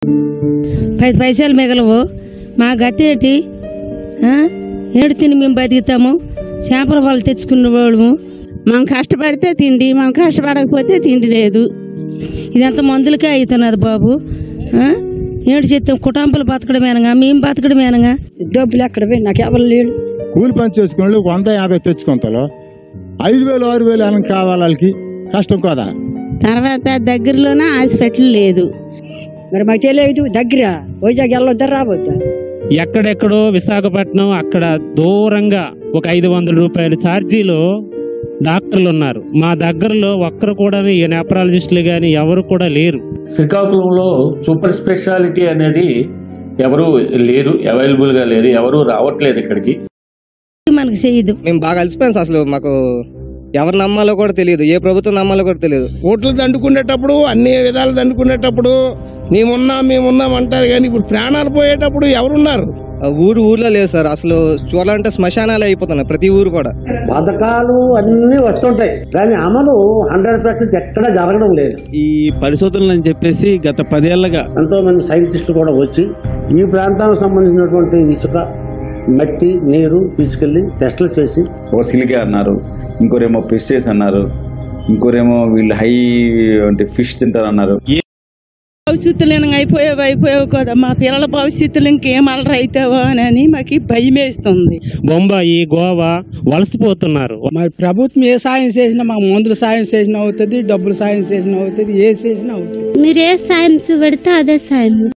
పది పైసలు మిగలవు మా గతి ఏంటి ఆ? ఏడు తిని మేము బతుకుతాము చేపల వాళ్ళు తెచ్చుకునే వాళ్ళము మనం కష్టపడితే తిండి మనం కష్టపడకపోతే తిండి లేదు ఇదంతా మందులకే అవుతున్నది బాబు ఆ? ఏడు చేస్తాం కుటుంబాలు బతకడమేనగా మేము బతకడమేనగా డబ్బులు ఎక్కడ పోయి నాకు ఎవరు లేడు కూలి పని చేసుకునే వాళ్ళు వంద యాభై తెచ్చుకుంటారు ఐదు వేలు ఆరు వేలు అని కావాలి వాళ్ళకి కష్టం కదా తర్వాత దగ్గరలోనే హాస్పిటల్ లేదు మరి మాకు తెలియదు దగ్గర వైజాగ్ వెళ్ళొద్దా రావద్దా ఎక్కడెక్కడో విశాఖపట్నం అక్కడ దూరంగా ఒక ఐదు వందల రూపాయల ఛార్జీలో డాక్టర్లు ఉన్నారు మా దగ్గరలో ఒక్కరు కూడా ఈ నెపరాలజిస్టులు కానీ ఎవరు కూడా లేరు శ్రీకాకుళంలో సూపర్ స్పెషాలిటీ అనేది ఎవరు లేరు అవైలబుల్గా లేరు ఎవరు రావట్లేదు ఇక్కడికి మనకు చేయదు మేము బాగా అలసిపోయాం సార్ అసలు మాకు ఎవరు నమ్మాలో కూడా తెలియదు ఏ ప్రభుత్వం నమ్మాలో కూడా తెలియదు ఓట్లు దండుకునేటప్పుడు అన్ని విధాలు దండుకునేటప్పుడు మేమున్నాం మేమున్నాం అంటారు కానీ ఇప్పుడు ప్రాణాలు పోయేటప్పుడు ఎవరున్నారు ఆ ఊరు ఊర్లో లేదు సార్ అసలు చూడాలంటే శ్మశానాలు అయిపోతున్నాయి ప్రతి ఊరు కూడా పథకాలు అన్నీ వస్తుంటాయి కానీ అమలు హండ్రెడ్ పర్సెంట్ ఎక్కడ జరగడం లేదు ఈ పరిశోధనలు అని చెప్పేసి గత పదేళ్లుగా ఎంతో మంది సైంటిస్టులు కూడా వచ్చి ఈ ప్రాంతానికి సంబంధించినటువంటి ఇసుక మట్టి నీరు తీసుకెళ్లి టెస్టులు చేసి ఒక సిలికే అన్నారు ఇంకోరేమో ఫిషెస్ అన్నారు ఇంకోరేమో వీళ్ళు హై అంటే ఫిష్ తింటారు అన్నారు భవిష్యత్తులు అయిపోయావు అయిపోయావు కదా మా పిల్లల భవిష్యత్తులు ఇంకేం అలర అవుతావో అని మాకు భయం వేస్తుంది బొంబాయి గోవా వలసపోతున్నారు మరి ప్రభుత్వం ఏ సాయం చేసినా మాకు మందులు సాయం చేసినా అవుతుంది డబ్బులు సాయం చేసినా అవుతుంది ఏ చేసినా అవుతుంది మీరు ఏ సాయం చూపెడితే అదే సాయం